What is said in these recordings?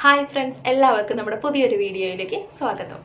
hi friends എല്ലാവർക്കും നമ്മുടെ പുതിയൊരു വീഡിയോയിലേക്ക് സ്വാഗതം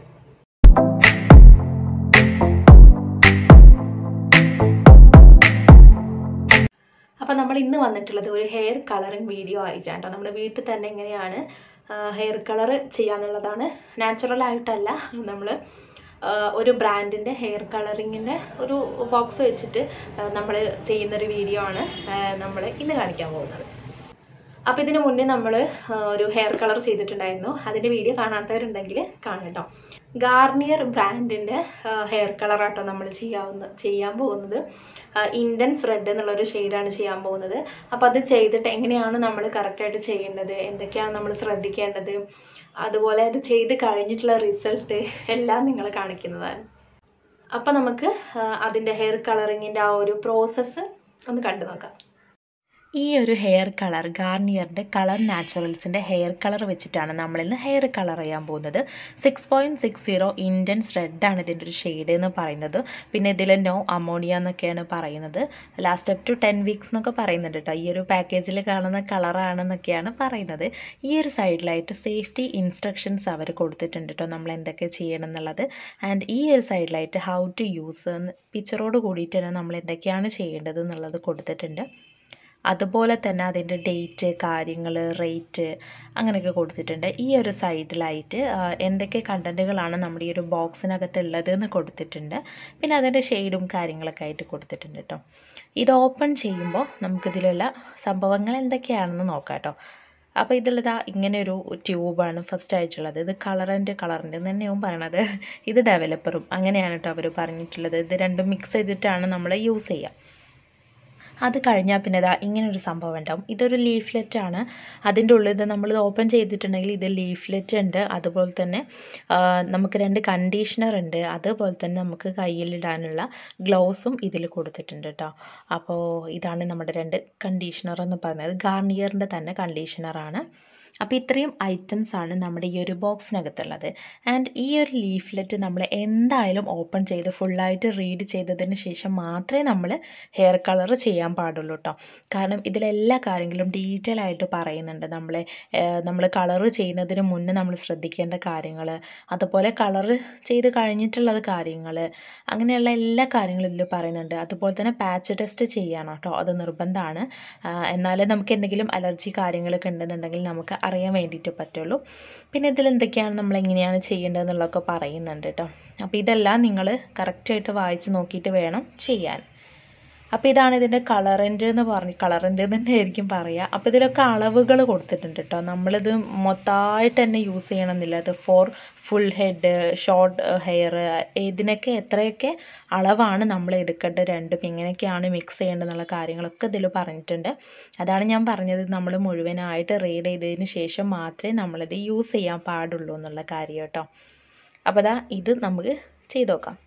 അപ്പോൾ നമ്മൾ ഇന്ന് വന്നിട്ടുള്ളത് ഒരു ഹെയർ കളറിങ് വീഡിയോ ആയിട്ടാണ് കേട്ടോ നമ്മുടെ വീട്ടിൽ തന്നെ എങ്ങനെയാണ് ഹെയർ കളർ ചെയ്യാന്നുള്ളതാണ് നാച്ചുറൽ ആയിട്ടല്ല നമ്മൾ ഒരു ബ്രാൻഡിൻ്റെ ഹെയർ കളറിങ്ങിൻ്റെ ഒരു ബോക്സ് വെച്ചിട്ട് നമ്മൾ ചെയ്യുന്നൊരു വീഡിയോ ആണ് നമ്മൾ ഇന്ന് കാണിക്കാൻ പോകുന്നത് അപ്പോൾ ഇതിന് മുന്നേ നമ്മൾ ഒരു ഹെയർ കളർ ചെയ്തിട്ടുണ്ടായിരുന്നു അതിൻ്റെ വീഡിയോ കാണാത്തവരുണ്ടെങ്കിൽ കാണട്ടോ ഗാർണിയർ ബ്രാൻഡിൻ്റെ ഹെയർ കളറാട്ടോ നമ്മൾ ചെയ്യാവുന്ന ചെയ്യാൻ പോകുന്നത് ഇൻഡൻസ് റെഡ് എന്നുള്ളൊരു ഷെയ്ഡാണ് ചെയ്യാൻ പോകുന്നത് അപ്പോൾ അത് ചെയ്തിട്ട് എങ്ങനെയാണ് നമ്മൾ കറക്റ്റായിട്ട് ചെയ്യേണ്ടത് എന്തൊക്കെയാണ് നമ്മൾ ശ്രദ്ധിക്കേണ്ടത് അതുപോലെ അത് ചെയ്ത് കഴിഞ്ഞിട്ടുള്ള റിസൾട്ട് എല്ലാം നിങ്ങളെ കാണിക്കുന്നതാണ് അപ്പോൾ നമുക്ക് അതിൻ്റെ ഹെയർ കളറിങ്ങിൻ്റെ ആ ഒരു പ്രോസസ്സ് ഒന്ന് കണ്ടു നോക്കാം ഈ ഒരു ഹെയർ കളർ ഗാർണിയറിൻ്റെ കളർ നാച്ചുറൽസിൻ്റെ ഹെയർ കളർ വെച്ചിട്ടാണ് നമ്മളിന്ന് ഹെയർ കളർ ചെയ്യാൻ പോകുന്നത് six point six zero intense റെഡാണ് ഇതിൻ്റെ ഒരു ഷെയ്ഡ് എന്ന് പറയുന്നത് പിന്നെ ഇതിൽ നോ അമോണിയ എന്നൊക്കെയാണ് പറയുന്നത് last up to ten weeks എന്നൊക്കെ പറയുന്നുണ്ട് കേട്ടോ ഈ ഒരു പാക്കേജിൽ കാണുന്ന കളറാണെന്നൊക്കെയാണ് പറയുന്നത് ഈ ഒരു സൈഡിലായിട്ട് സേഫ്റ്റി ഇൻസ്ട്രക്ഷൻസ് അവർ കൊടുത്തിട്ടുണ്ട് കേട്ടോ നമ്മൾ എന്തൊക്കെ ചെയ്യണം എന്നുള്ളത് ആൻഡ് ഈ ഒരു സൈഡിലായിട്ട് ഹൗ ടു യൂസ് പിക്ചറോട് കൂടിയിട്ട് തന്നെ നമ്മൾ എന്തൊക്കെയാണ് ചെയ്യേണ്ടത് എന്നുള്ളത് കൊടുത്തിട്ടുണ്ട് അതുപോലെ തന്നെ അതിൻ്റെ ഡേറ്റ് കാര്യങ്ങൾ റേറ്റ് അങ്ങനെയൊക്കെ കൊടുത്തിട്ടുണ്ട് ഈ ഒരു സൈഡിലായിട്ട് എന്തൊക്കെ കണ്ടൻറ്റുകളാണ് നമ്മുടെ ഈ ഒരു ബോക്സിനകത്ത് ഉള്ളത് എന്ന് കൊടുത്തിട്ടുണ്ട് പിന്നെ അതിൻ്റെ ഷെയ്ഡും കാര്യങ്ങളൊക്കെ ആയിട്ട് കൊടുത്തിട്ടുണ്ട് കേട്ടോ ഇത് ഓപ്പൺ ചെയ്യുമ്പോൾ നമുക്കിതിലുള്ള സംഭവങ്ങൾ എന്തൊക്കെയാണെന്ന് നോക്കാം കേട്ടോ അപ്പോൾ ഇതിലിതാ ഇങ്ങനെ ഒരു ട്യൂബാണ് ഫസ്റ്റ് ആയിട്ടുള്ളത് ഇത് കളർ ആൻഡ് കളറിൻ്റെ തന്നെയാവും പറയണത് ഇത് ഡെവലപ്പറും അങ്ങനെയാണ് കേട്ടോ അവർ പറഞ്ഞിട്ടുള്ളത് ഇത് രണ്ടും മിക്സ് ചെയ്തിട്ടാണ് നമ്മൾ യൂസ് ചെയ്യുക അത് കഴിഞ്ഞാൽ പിന്നെ ഇതാ ഇങ്ങനൊരു സംഭവം ഉണ്ടാവും ഇതൊരു ലീഫ്ലെറ്റ് ആണ് അതിൻ്റെ ഉള്ളിൽ ഇത് നമ്മൾ ഓപ്പൺ ചെയ്തിട്ടുണ്ടെങ്കിൽ ഇത് ലീഫ്ലെറ്റ് ഉണ്ട് അതുപോലെ തന്നെ നമുക്ക് രണ്ട് കണ്ടീഷണർ ഉണ്ട് അതുപോലെ തന്നെ നമുക്ക് കയ്യിലിടാനുള്ള ഗ്ലൗസും ഇതിൽ കൊടുത്തിട്ടുണ്ട് കേട്ടോ അപ്പോൾ ഇതാണ് നമ്മുടെ രണ്ട് കണ്ടീഷണർ എന്ന് പറയുന്നത് ഗാർണിയറിൻ്റെ തന്നെ കണ്ടീഷണറാണ് അപ്പോൾ ഇത്രയും ഐറ്റംസ് ആണ് നമ്മുടെ ഈ ഒരു ബോക്സിനകത്തുള്ളത് ആൻഡ് ഈ ഒരു ലീഫ്ലെറ്റ് നമ്മൾ എന്തായാലും ഓപ്പൺ ചെയ്ത് ഫുള്ളായിട്ട് റീഡ് ചെയ്തതിന് ശേഷം മാത്രമേ നമ്മൾ ഹെയർ കളർ ചെയ്യാൻ പാടുള്ളൂ കേട്ടോ കാരണം ഇതിലെല്ലാ കാര്യങ്ങളും ഡീറ്റെയിൽ ആയിട്ട് പറയുന്നുണ്ട് നമ്മളെ നമ്മൾ കളർ ചെയ്യുന്നതിന് മുന്നേ നമ്മൾ ശ്രദ്ധിക്കേണ്ട കാര്യങ്ങൾ അതുപോലെ കളർ ചെയ്ത് കഴിഞ്ഞിട്ടുള്ളത് കാര്യങ്ങൾ അങ്ങനെയുള്ള എല്ലാ കാര്യങ്ങളും ഇതിൽ പറയുന്നുണ്ട് അതുപോലെ തന്നെ പാച്ച് ടെസ്റ്റ് ചെയ്യണം കേട്ടോ അത് നിർബന്ധമാണ് എന്നാലേ നമുക്ക് എന്തെങ്കിലും അലർജി കാര്യങ്ങളൊക്കെ ഉണ്ടെന്നുണ്ടെങ്കിൽ നമുക്ക് അറിയാൻ വേണ്ടിയിട്ട് പറ്റുള്ളൂ പിന്നെ ഇതിൽ എന്തൊക്കെയാണ് നമ്മൾ എങ്ങനെയാണ് ചെയ്യേണ്ടതെന്നുള്ളതൊക്കെ പറയുന്നുണ്ട് കേട്ടോ അപ്പോൾ ഇതെല്ലാം നിങ്ങൾ കറക്റ്റായിട്ട് വായിച്ച് നോക്കിയിട്ട് വേണം ചെയ്യാൻ അപ്പോൾ ഇതാണ് ഇതിൻ്റെ കളറിൻ്റെ എന്ന് പറഞ്ഞ് കളറിൻ്റെ തന്നെ ആയിരിക്കും പറയുക അപ്പോൾ ഇതിലൊക്കെ അളവുകൾ കൊടുത്തിട്ടുണ്ട് കേട്ടോ നമ്മളിത് മൊത്തമായിട്ട് തന്നെ യൂസ് ചെയ്യണമെന്നില്ല അത് for full head short hair ഇതിനൊക്കെ എത്രയൊക്കെ അളവാണ് നമ്മൾ എടുക്കേണ്ടത് രണ്ടും എങ്ങനെയൊക്കെയാണ് മിക്സ് ചെയ്യേണ്ടതെന്നുള്ള കാര്യങ്ങളൊക്കെ ഇതിൽ പറഞ്ഞിട്ടുണ്ട് അതാണ് ഞാൻ പറഞ്ഞത് നമ്മൾ മുഴുവനായിട്ട് റീഡ് ചെയ്തതിന് ശേഷം മാത്രമേ നമ്മളിത് യൂസ് ചെയ്യാൻ പാടുള്ളൂ എന്നുള്ള കാര്യം കേട്ടോ അപ്പോൾ അതാ ഇത് നമുക്ക് ചെയ്ത് നോക്കാം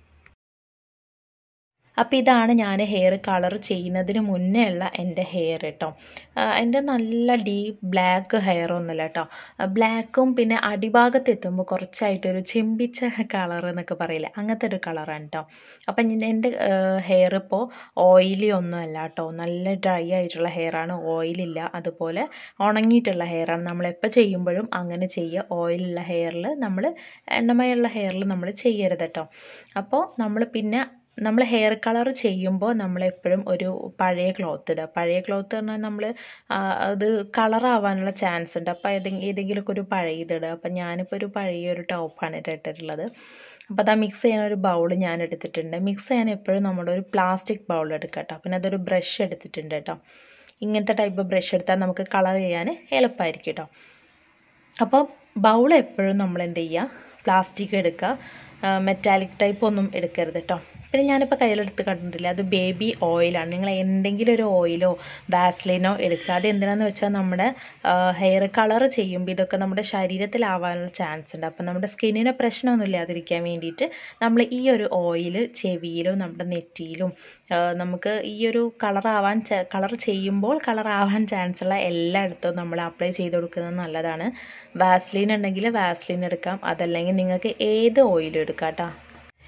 അപ്പോൾ ഇതാണ് ഞാൻ ഹെയർ കളർ ചെയ്യുന്നതിന് മുന്നേ ഉള്ള എൻ്റെ ഹെയർ കേട്ടോ എൻ്റെ നല്ല ഡീപ്പ് ബ്ലാക്ക് ഹെയർ ഒന്നുമില്ല കേട്ടോ ബ്ലാക്കും പിന്നെ അടിഭാഗത്ത് എത്തുമ്പോൾ കുറച്ചായിട്ടൊരു ചെമ്പിച്ച കളർ എന്നൊക്കെ പറയില്ലേ അങ്ങനത്തെ ഒരു കളറാണ് കേട്ടോ അപ്പം എൻ്റെ ഹെയർ ഇപ്പോൾ ഓയിലി ഒന്നും അല്ല കേട്ടോ നല്ല ഡ്രൈ ആയിട്ടുള്ള ഹെയറാണ് ഓയിലില്ല അതുപോലെ ഉണങ്ങിയിട്ടുള്ള ഹെയറാണ് നമ്മളെപ്പോൾ ചെയ്യുമ്പോഴും അങ്ങനെ ചെയ്യുക ഓയിലുള്ള ഹെയറിൽ നമ്മൾ എണ്ണമയുള്ള ഹെയറിൽ നമ്മൾ ചെയ്യരുത് കേട്ടോ അപ്പോൾ നമ്മൾ പിന്നെ നമ്മൾ ഹെയർ കളർ ചെയ്യുമ്പോൾ നമ്മളെപ്പോഴും ഒരു പഴയ ക്ലോത്ത് ഇടുക പഴയ ക്ലോത്ത് പറഞ്ഞാൽ നമ്മൾ അത് കളറാവാനുള്ള ചാൻസ് ഉണ്ട് അപ്പോൾ ഏതെങ്കിലും ഏതെങ്കിലുമൊക്കെ ഒരു പഴയതിടുക അപ്പം ഞാനിപ്പോൾ ഒരു പഴയ ഒരു ടോപ്പാണ് ഇട്ടിട്ടുള്ളത് അപ്പോൾ അത് മിക്സ് ചെയ്യാൻ ഒരു ബൗൾ ഞാൻ എടുത്തിട്ടുണ്ട് മിക്സ് ചെയ്യാൻ എപ്പോഴും നമ്മുടെ ഒരു പ്ലാസ്റ്റിക് ബൗൾ എടുക്കുക കേട്ടോ പിന്നെ അതൊരു ബ്രഷ് എടുത്തിട്ടുണ്ട് കേട്ടോ ഇങ്ങനത്തെ ടൈപ്പ് ബ്രഷ് എടുത്താൽ നമുക്ക് കളർ ചെയ്യാൻ എളുപ്പമായിരിക്കും കേട്ടോ അപ്പോൾ ബൗൾ എപ്പോഴും നമ്മൾ എന്ത് ചെയ്യുക പ്ലാസ്റ്റിക് എടുക്കുക മെറ്റാലിക് ടൈപ്പ് ഒന്നും എടുക്കരുത് കേട്ടോ പിന്നെ ഞാനിപ്പോൾ കയ്യിലെടുത്ത് കണ്ടിട്ടില്ല അത് ബേബി ഓയിലാണ് നിങ്ങൾ എന്തെങ്കിലും ഒരു ഓയിലോ വാസ്ലിനോ എടുക്കുക അത് എന്തിനാന്ന് വെച്ചാൽ നമ്മുടെ ഹെയർ കളർ ചെയ്യുമ്പോൾ ഇതൊക്കെ നമ്മുടെ ശരീരത്തിലാവാനുള്ള ചാൻസ് ഉണ്ട് അപ്പം നമ്മുടെ സ്കിന്നിന് പ്രശ്നമൊന്നും ഇല്ലാതിരിക്കാൻ വേണ്ടിയിട്ട് നമ്മൾ ഈ ഒരു ഓയിൽ ചെവിയിലും നമ്മുടെ നെറ്റിയിലും നമുക്ക് ഈ ഒരു കളറാവാൻ കളർ ചെയ്യുമ്പോൾ കളറാവാൻ ചാൻസ് ഉള്ള എല്ലായിടത്തും നമ്മൾ അപ്ലൈ ചെയ്ത് കൊടുക്കുന്നത് നല്ലതാണ് വാസ്ലിൻ ഉണ്ടെങ്കിൽ വാസ്ലിൻ എടുക്കാം അതല്ലെങ്കിൽ നിങ്ങൾക്ക് ഏത് ഓയിലും എടുക്കാം കേട്ടോ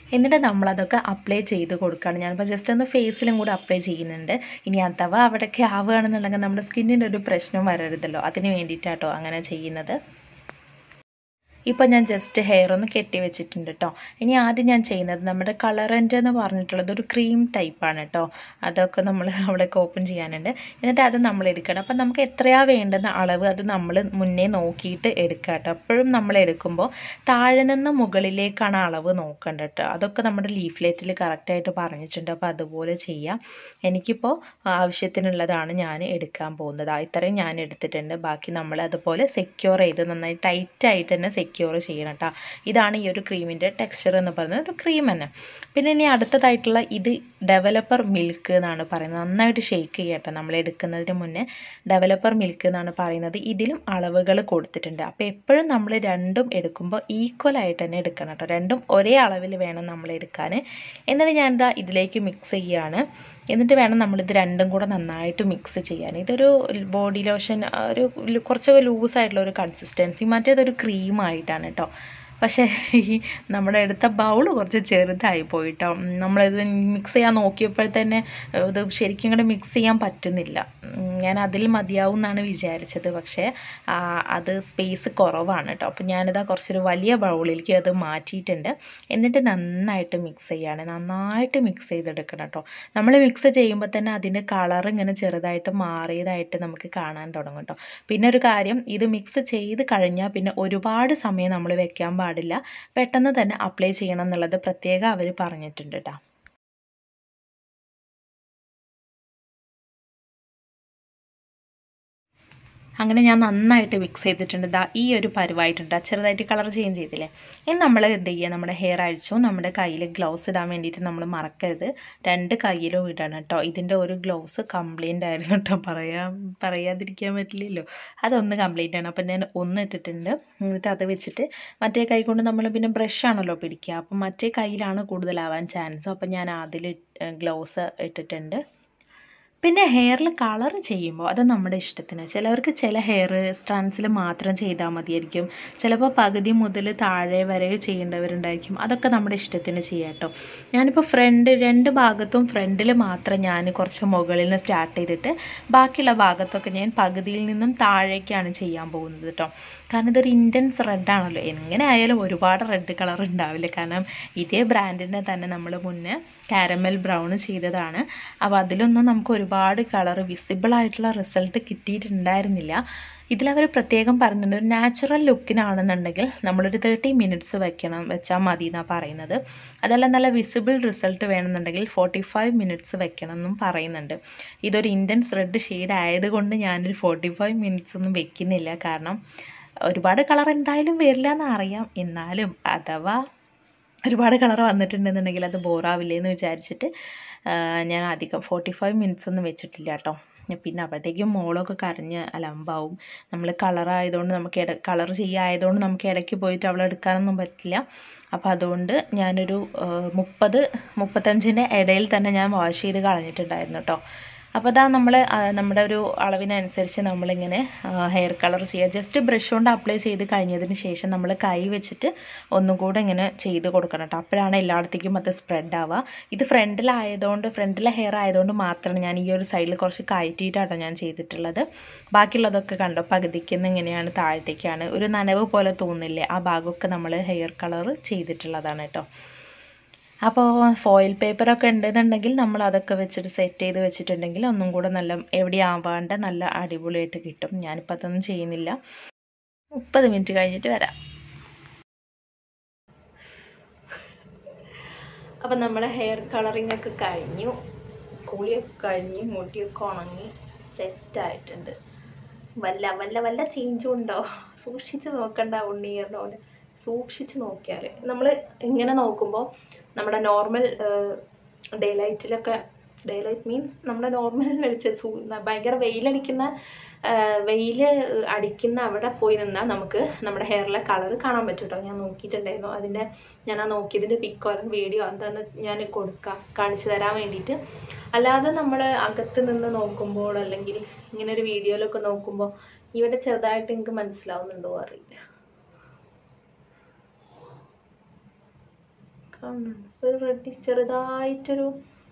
എന്നിട്ട് നമ്മളതൊക്കെ അപ്ലൈ ചെയ്ത് കൊടുക്കുകയാണ് ഞാനിപ്പോൾ ജസ്റ്റ് ഒന്ന് ഫേസിലും കൂടെ അപ്ലൈ ചെയ്യുന്നുണ്ട് ഇനി അഥവാ അവിടെയൊക്കെ ആവുകയാണെന്നുണ്ടെങ്കിൽ നമ്മുടെ സ്കിന്നിൻ്റെ ഒരു പ്രശ്നം വരരുതല്ലോ അതിന് വേണ്ടിയിട്ടാട്ടോ അങ്ങനെ ചെയ്യുന്നത് ഇപ്പോൾ ഞാൻ ജസ്റ്റ് ഹെയർ ഒന്ന് കെട്ടി വെച്ചിട്ടുണ്ട് കേട്ടോ ഇനി ആദ്യം ഞാൻ ചെയ്യുന്നത് നമ്മുടെ കളറൻ്റ് എന്ന് പറഞ്ഞിട്ടുള്ളത് ഒരു ക്രീം ടൈപ്പാണ് കേട്ടോ അതൊക്കെ നമ്മൾ അവിടെയൊക്കെ ഓപ്പൺ ചെയ്യാനുണ്ട് എന്നിട്ട് അത് നമ്മൾ എടുക്കണം അപ്പം നമുക്ക് എത്രയാണ് വേണ്ടുന്ന അളവ് അത് നമ്മൾ മുന്നേ നോക്കിയിട്ട് എടുക്കുക കേട്ടോ എപ്പോഴും നമ്മൾ എടുക്കുമ്പോൾ താഴെ നിന്ന് മുകളിലേക്കാണ് അളവ് നോക്കേണ്ടത് കേട്ടോ അതൊക്കെ നമ്മുടെ ലീഫ്ലെറ്റിൽ കറക്റ്റായിട്ട് പറഞ്ഞിട്ടുണ്ട് അപ്പോൾ അതുപോലെ ചെയ്യാം എനിക്കിപ്പോൾ ആവശ്യത്തിനുള്ളതാണ് ഞാൻ എടുക്കാൻ പോകുന്നത് ആ ഇത്രയും ഞാൻ എടുത്തിട്ടുണ്ട് ബാക്കി നമ്മൾ അതുപോലെ സെക്യൂർ ചെയ്ത് നന്നായി ടൈറ്റായിട്ട് തന്നെ സെക്യൂർ ചെയ്യണം കേട്ടോ ഇതാണ് ഈ ഒരു ക്രീമിൻ്റെ ടെക്സ്ചർ എന്ന് പറയുന്നത് ഒരു ക്രീം തന്നെ പിന്നെ ഇനി അടുത്തതായിട്ടുള്ള ഇത് ഡെവലപ്പർ മിൽക്ക് എന്നാണ് പറയുന്നത് നന്നായിട്ട് ഷെയ്ക്ക് ചെയ്യട്ടെ നമ്മൾ എടുക്കുന്നതിന് മുന്നേ ഡെവലപ്പർ മിൽക്ക് എന്നാണ് പറയുന്നത് ഇതിലും അളവുകൾ കൊടുത്തിട്ടുണ്ട് അപ്പോൾ എപ്പോഴും നമ്മൾ രണ്ടും എടുക്കുമ്പോൾ ഈക്വൽ ആയിട്ട് തന്നെ എടുക്കണം കേട്ടോ രണ്ടും ഒരേ അളവിൽ വേണം നമ്മൾ എടുക്കാൻ എന്നിട്ട് ഞാനിതാ ഇതിലേക്ക് മിക്സ് ചെയ്യുകയാണ് എന്നിട്ട് വേണം നമ്മളിത് രണ്ടും കൂടെ നന്നായിട്ട് മിക്സ് ചെയ്യാൻ ഇതൊരു ബോഡി ലോഷൻ ഒരു കുറച്ചൊക്കെ ലൂസായിട്ടുള്ള ഒരു കൺസിസ്റ്റൻസി മറ്റേതൊരു ക്രീമായിട്ടാണ് കേട്ടോ പക്ഷേ ഈ നമ്മുടെ എടുത്ത ബൗൾ കുറച്ച് ചെറുതായി പോയിട്ടോ നമ്മളിത് മിക്സ് ചെയ്യാൻ നോക്കിയപ്പോൾ തന്നെ ഇത് ശരിക്കും ഇങ്ങോട്ട് മിക്സ് ചെയ്യാൻ പറ്റുന്നില്ല ഞാൻ അതിൽ മതിയാവും എന്നാണ് വിചാരിച്ചത് പക്ഷേ അത് സ്പേസ് കുറവാണ് കേട്ടോ അപ്പോൾ ഞാനിതാ കുറച്ചൊരു വലിയ ബൗളിലേക്ക് അത് മാറ്റിയിട്ടുണ്ട് എന്നിട്ട് നന്നായിട്ട് മിക്സ് ചെയ്യാണ് നന്നായിട്ട് മിക്സ് ചെയ്തെടുക്കണം കേട്ടോ നമ്മൾ മിക്സ് ചെയ്യുമ്പോൾ തന്നെ അതിൻ്റെ കളർ ഇങ്ങനെ ചെറുതായിട്ട് മാറിയതായിട്ട് നമുക്ക് കാണാൻ തുടങ്ങും കേട്ടോ പിന്നെ ഒരു കാര്യം ഇത് മിക്സ് ചെയ്ത് കഴിഞ്ഞാൽ പിന്നെ ഒരുപാട് സമയം നമ്മൾ വെക്കാൻ പാടില്ല പെട്ടെന്ന് തന്നെ അപ്ലൈ ചെയ്യണം എന്നുള്ളത് പ്രത്യേകം അവർ പറഞ്ഞിട്ടുണ്ട് കേട്ടോ അങ്ങനെ ഞാൻ നന്നായിട്ട് മിക്സ് ചെയ്തിട്ടുണ്ട് ദാ ഈ ഒരു പരുവായിട്ടുണ്ട് ചെറുതായിട്ട് കളർ ചേഞ്ച് ചെയ്തില്ലേ ഇനി നമ്മൾ എന്ത് ചെയ്യുക നമ്മുടെ ഹെയർ അഴിച്ചു നമ്മുടെ കയ്യിൽ ഗ്ലൗസ് ഇടാൻ വേണ്ടിയിട്ട് നമ്മൾ മറക്കരുത് രണ്ട് കയ്യിലും ഇടണം കേട്ടോ ഇതിൻ്റെ ഒരു ഗ്ലൗസ് കംപ്ലൈൻ്റ് ആയിരുന്നു കേട്ടോ പറയാൻ പറയാതിരിക്കാൻ പറ്റില്ലല്ലോ അതൊന്ന് കംപ്ലൈൻ്റ് ആണ് അപ്പം ഞാൻ ഒന്ന് ഇട്ടിട്ടുണ്ട് എന്നിട്ട് അത് വെച്ചിട്ട് മറ്റേ കൈ കൊണ്ട് നമ്മൾ പിന്നെ ബ്രഷ് ആണല്ലോ പിടിക്കുക അപ്പം മറ്റേ കയ്യിലാണ് കൂടുതലാവാൻ ചാൻസ് അപ്പം ഞാൻ അതിൽ ഗ്ലൗസ് ഇട്ടിട്ടുണ്ട് പിന്നെ ഹെയറിൽ കളർ ചെയ്യുമ്പോൾ അത് നമ്മുടെ ഇഷ്ടത്തിന് ചിലവർക്ക് ചില ഹെയർ സ്ട്രാൻസിൽ മാത്രം ചെയ്താൽ മതിയായിരിക്കും ചിലപ്പോൾ പകുതി മുതൽ താഴെ വരെ ചെയ്യേണ്ടവരുണ്ടായിരിക്കും അതൊക്കെ നമ്മുടെ ഇഷ്ടത്തിന് ചെയ്യാം കേട്ടോ ഞാനിപ്പോൾ ഫ്രണ്ട് രണ്ട് ഭാഗത്തും ഫ്രണ്ടിൽ മാത്രം ഞാൻ കുറച്ച് മുകളിൽ നിന്ന് സ്റ്റാർട്ട് ചെയ്തിട്ട് ബാക്കിയുള്ള ഭാഗത്തൊക്കെ ഞാൻ പകുതിയിൽ നിന്നും താഴേക്കാണ് ചെയ്യാൻ പോകുന്നത് കേട്ടോ കാരണം ഇതൊരു ഇൻറ്റൻസ് റെഡാണല്ലോ എങ്ങനെ ആയാലും ഒരുപാട് റെഡ് കളർ ഉണ്ടാവില്ല കാരണം ഇതേ ബ്രാൻഡിൻ്റെ തന്നെ നമ്മൾ മുന്നേ കാരമൽ ബ്രൗൺ ചെയ്തതാണ് അപ്പോൾ അതിലൊന്നും നമുക്ക് ഒരുപാട് കളർ വിസിബിൾ ആയിട്ടുള്ള റിസൾട്ട് കിട്ടിയിട്ടുണ്ടായിരുന്നില്ല ഇതിലവർ പ്രത്യേകം പറയുന്നുണ്ട് ഒരു നാച്ചുറൽ ലുക്കിനാണെന്നുണ്ടെങ്കിൽ നമ്മളൊരു തേർട്ടി മിനിറ്റ്സ് വെക്കണം വെച്ചാൽ മതി എന്നാണ് പറയുന്നത് അതല്ല നല്ല വിസിബിൾ റിസൾട്ട് വേണമെന്നുണ്ടെങ്കിൽ ഫോർട്ടി ഫൈവ് മിനിറ്റ്സ് വെക്കണം എന്നും പറയുന്നുണ്ട് ഇതൊരു ഇൻറ്റൻസ് റെഡ് ഷെയ്ഡ് ആയതുകൊണ്ട് ഞാനൊരു ഫോർട്ടി ഫൈവ് മിനിറ്റ്സ് ഒന്നും വെക്കുന്നില്ല കാരണം ഒരുപാട് കളർ എന്തായാലും വരില്ല എന്ന് അറിയാം എന്നാലും അഥവാ ഒരുപാട് കളർ വന്നിട്ടുണ്ടെന്നുണ്ടെങ്കിൽ അത് ബോറാവില്ലേ എന്ന് വിചാരിച്ചിട്ട് ഞാൻ അധികം ഫോർട്ടി ഫൈവ് മിനിറ്റ്സ് ഒന്നും വെച്ചിട്ടില്ല കേട്ടോ പിന്നെ അപ്പോഴത്തേക്കും മോളൊക്കെ കരഞ്ഞ് അലമ്പാവും നമ്മൾ കളറായതുകൊണ്ട് നമുക്ക് ഇട കളർ ചെയ്യായതുകൊണ്ട് നമുക്ക് ഇടയ്ക്ക് പോയിട്ട് അവളെ എടുക്കാനൊന്നും പറ്റില്ല അപ്പോൾ അതുകൊണ്ട് ഞാനൊരു മുപ്പത് മുപ്പത്തഞ്ചിൻ്റെ ഇടയിൽ തന്നെ ഞാൻ വാഷ് ചെയ്ത് കളഞ്ഞിട്ടുണ്ടായിരുന്നു കേട്ടോ അപ്പോൾ അതാ നമ്മൾ നമ്മുടെ ഒരു അളവിനനുസരിച്ച് നമ്മളിങ്ങനെ ഹെയർ കളർ ചെയ്യുക ജസ്റ്റ് ബ്രഷ് കൊണ്ട് അപ്ലൈ ചെയ്ത് കഴിഞ്ഞതിന് ശേഷം നമ്മൾ കൈ വെച്ചിട്ട് ഒന്നും കൂടെ ഇങ്ങനെ ചെയ്ത് കൊടുക്കണം കേട്ടോ അപ്പോഴാണ് എല്ലായിടത്തേക്കും അത് സ്പ്രെഡ് ആവുക ഇത് ഫ്രണ്ടിലായതുകൊണ്ട് ഫ്രണ്ടിലെ ഹെയർ ആയതുകൊണ്ട് മാത്രമാണ് ഞാൻ ഈ ഒരു സൈഡിൽ കുറച്ച് കയറ്റിയിട്ടാട്ടോ ഞാൻ ചെയ്തിട്ടുള്ളത് ബാക്കിയുള്ളതൊക്കെ കണ്ടോ പകുതിക്കുന്ന ഇങ്ങനെയാണ് താഴത്തേക്കാണ് ഒരു നനവ് പോലെ തോന്നില്ലേ ആ ഭാഗമൊക്കെ നമ്മൾ ഹെയർ കളർ ചെയ്തിട്ടുള്ളതാണ് കേട്ടോ അപ്പോൾ ഫോയിൽ പേപ്പറൊക്കെ ഉണ്ടെന്നുണ്ടെങ്കിൽ നമ്മൾ അതൊക്കെ വെച്ചിട്ട് സെറ്റ് ചെയ്ത് വെച്ചിട്ടുണ്ടെങ്കിൽ ഒന്നും കൂടെ നല്ല എവിടെ ആവാണ്ട് നല്ല അടിപൊളിയായിട്ട് കിട്ടും ഞാനിപ്പോൾ അതൊന്നും ചെയ്യുന്നില്ല മുപ്പത് മിനിറ്റ് കഴിഞ്ഞിട്ട് വരാം അപ്പം നമ്മളെ ഹെയർ കളറിംഗ് ഒക്കെ കഴിഞ്ഞു കുളിയൊക്കെ കഴിഞ്ഞ് മുടിയൊക്കെ ഉണങ്ങി സെറ്റായിട്ടുണ്ട് വല്ല വല്ല വല്ല ചേഞ്ചും ഉണ്ടോ സൂക്ഷിച്ച് നോക്കണ്ട ഉണ്ണിയറിൻ്റെ പോലെ സൂക്ഷിച്ച് നോക്കിയാൽ നമ്മൾ ഇങ്ങനെ നോക്കുമ്പോൾ നമ്മുടെ നോർമൽ ഡേ ലൈറ്റിലൊക്കെ ഡേ ലൈറ്റ് മീൻസ് നമ്മുടെ നോർമൽ വെളിച്ച സൂ ഭയങ്കര വെയിലടിക്കുന്ന വെയിൽ അടിക്കുന്ന അവിടെ പോയി നിന്നാൽ നമുക്ക് നമ്മുടെ ഹെയറിലെ കളർ കാണാൻ പറ്റും കേട്ടോ ഞാൻ നോക്കിയിട്ടുണ്ടായിരുന്നു അതിൻ്റെ ഞാൻ ആ നോക്കിയതിൻ്റെ പിക്കോ അല്ലെങ്കിൽ വീഡിയോ എന്താന്ന് ഞാൻ കൊടുക്കാം കാണിച്ചു തരാൻ വേണ്ടിയിട്ട് അല്ലാതെ നമ്മൾ അകത്ത് നിന്ന് നോക്കുമ്പോൾ അല്ലെങ്കിൽ ഇങ്ങനെ ഒരു വീഡിയോയിലൊക്കെ നോക്കുമ്പോൾ ഇവിടെ ചെറുതായിട്ട് എനിക്ക് മനസ്സിലാവുന്നുണ്ടോ അറിയില്ല കാണുന്നുണ്ട് ഒരു റെഡിഷ് ചെറുതായിട്ടൊരു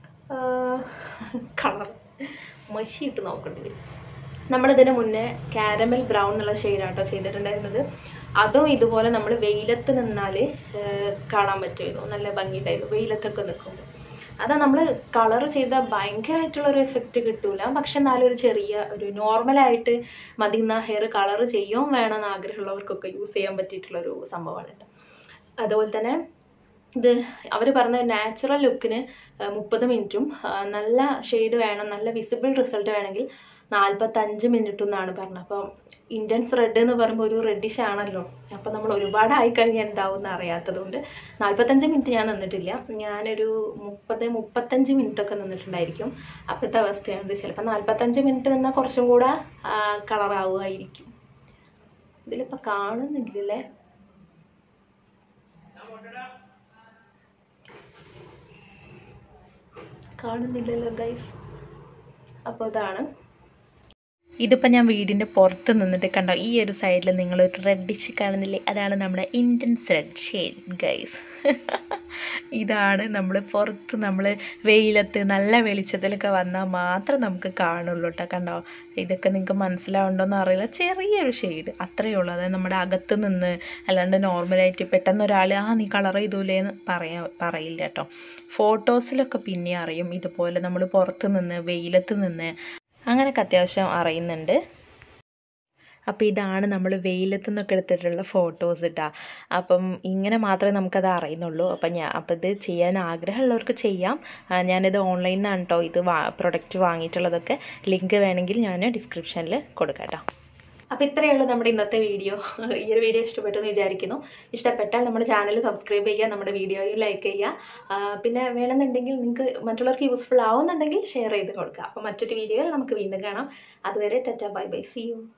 കളർ മഷി ഇട്ട് നോക്കേണ്ടി വരും നമ്മളിതിന് മുന്നേ കാരമൽ ബ്രൗൺ എന്നുള്ള ഷെയ്ഡാട്ടോ ചെയ്തിട്ടുണ്ടായിരുന്നത് അതും ഇതുപോലെ നമ്മൾ വെയിലത്ത് നിന്നാൽ കാണാൻ പറ്റുമായിരുന്നു നല്ല ഭംഗിയുണ്ടായിരുന്നു വെയിലത്തൊക്കെ നിൽക്കുമ്പോൾ അതാ നമ്മൾ കളർ ചെയ്താൽ ഭയങ്കരമായിട്ടുള്ള ഒരു എഫക്റ്റ് കിട്ടൂല പക്ഷെ എന്നാലും ഒരു ചെറിയ ഒരു നോർമലായിട്ട് മതി എന്നാ ഹെയർ കളർ ചെയ്യും വേണമെന്ന് ആഗ്രഹമുള്ളവർക്കൊക്കെ യൂസ് ചെയ്യാൻ പറ്റിയിട്ടുള്ള ഒരു സംഭവമാണ് കേട്ടോ അതുപോലെ തന്നെ ഇത് അവർ പറഞ്ഞ നാച്ചുറൽ ലുക്കിന് മുപ്പത് മിനിറ്റും നല്ല ഷെയ്ഡ് വേണം നല്ല വിസിബിൾ റിസൾട്ട് വേണമെങ്കിൽ നാൽപ്പത്തഞ്ച് മിനിറ്റ് എന്നാണ് പറഞ്ഞത് അപ്പോൾ ഇൻറ്റൻസ് റെഡ് എന്ന് പറയുമ്പോൾ ഒരു റെഡിഷ് ആണല്ലോ അപ്പോൾ നമ്മൾ ഒരുപാട് ആയിക്കഴിഞ്ഞാൽ എന്താവും എന്ന് അറിയാത്തത് കൊണ്ട് നാൽപ്പത്തഞ്ച് മിനിറ്റ് ഞാൻ നിന്നിട്ടില്ല ഞാനൊരു മുപ്പത് മുപ്പത്തഞ്ച് മിനിറ്റ് ഒക്കെ നിന്നിട്ടുണ്ടായിരിക്കും അപ്പോഴത്തെ അവസ്ഥയാണ് ചിലപ്പോൾ നാൽപ്പത്തഞ്ച് മിനിറ്റ് നിന്നാൽ കുറച്ചും കൂടെ കളറാവുമായിരിക്കും ഇതിലിപ്പോൾ കാണുന്നില്ലല്ലേ കാണുന്നില്ലല്ലോ ഗൈസ് അപ്പോൾ അതാണ് ഇതിപ്പോൾ ഞാൻ വീടിൻ്റെ പുറത്ത് നിന്നിട്ട് കണ്ടോ ഈ ഒരു സൈഡിൽ നിങ്ങളൊരു റെഡിഷ് കാണുന്നില്ലേ അതാണ് നമ്മുടെ ഇൻറ്റൻസ് റെഡ് ഷെയ്ഡ് ഗൈസ് ഇതാണ് നമ്മൾ പുറത്ത് നമ്മൾ വെയിലത്ത് നല്ല വെളിച്ചത്തിലൊക്കെ വന്നാൽ മാത്രം നമുക്ക് കാണുള്ളൂ കേട്ടോ കണ്ടോ ഇതൊക്കെ നിങ്ങൾക്ക് മനസ്സിലാവുണ്ടോയെന്ന് അറിയില്ല ചെറിയൊരു ഷെയ്ഡ് അത്രയേ ഉള്ളൂ അതായത് നമ്മുടെ അകത്ത് നിന്ന് അല്ലാണ്ട് നോർമലായിട്ട് പെട്ടെന്ന് ഒരാൾ ആ നീ കളർ ചെയ്തൂലേ എന്ന് പറയാ പറയില്ല കേട്ടോ ഫോട്ടോസിലൊക്കെ പിന്നെ അറിയും ഇതുപോലെ നമ്മൾ പുറത്ത് നിന്ന് വെയിലത്ത് നിന്ന് അങ്ങനെയൊക്കെ അത്യാവശ്യം അറിയുന്നുണ്ട് അപ്പോൾ ഇതാണ് നമ്മൾ വെയിലത്തു നിന്നൊക്കെ എടുത്തിട്ടുള്ള ഫോട്ടോസ് ഇട്ടാ അപ്പം ഇങ്ങനെ മാത്രമേ നമുക്കത് അറിയുന്നുള്ളൂ അപ്പം ഞാൻ അപ്പം ഇത് ചെയ്യാൻ ആഗ്രഹമുള്ളവർക്ക് ചെയ്യാം ഞാനിത് ഓൺലൈനിൽ നിന്നാണ് കേട്ടോ ഇത് വാ പ്രൊഡക്റ്റ് വാങ്ങിയിട്ടുള്ളതൊക്കെ ലിങ്ക് വേണമെങ്കിൽ ഞാൻ ഡിസ്ക്രിപ്ഷനിൽ കൊടുക്കാം കേട്ടോ അപ്പോൾ ഇത്രയേ ഉള്ളൂ നമ്മുടെ ഇന്നത്തെ വീഡിയോ ഈ ഒരു വീഡിയോ ഇഷ്ടപ്പെട്ടു എന്ന് വിചാരിക്കുന്നു ഇഷ്ടപ്പെട്ടാൽ നമ്മുടെ ചാനൽ സബ്സ്ക്രൈബ് ചെയ്യുക നമ്മുടെ വീഡിയോയിൽ ലൈക്ക് ചെയ്യുക പിന്നെ വേണമെന്നുണ്ടെങ്കിൽ നിങ്ങൾക്ക് മറ്റുള്ളവർക്ക് യൂസ്ഫുൾ ആവുന്നുണ്ടെങ്കിൽ ഷെയർ ചെയ്ത് കൊടുക്കുക അപ്പോൾ മറ്റൊരു വീഡിയോയിൽ നമുക്ക് വീണ്ടും കാണാം അതുവരെ ta ta bye bye see U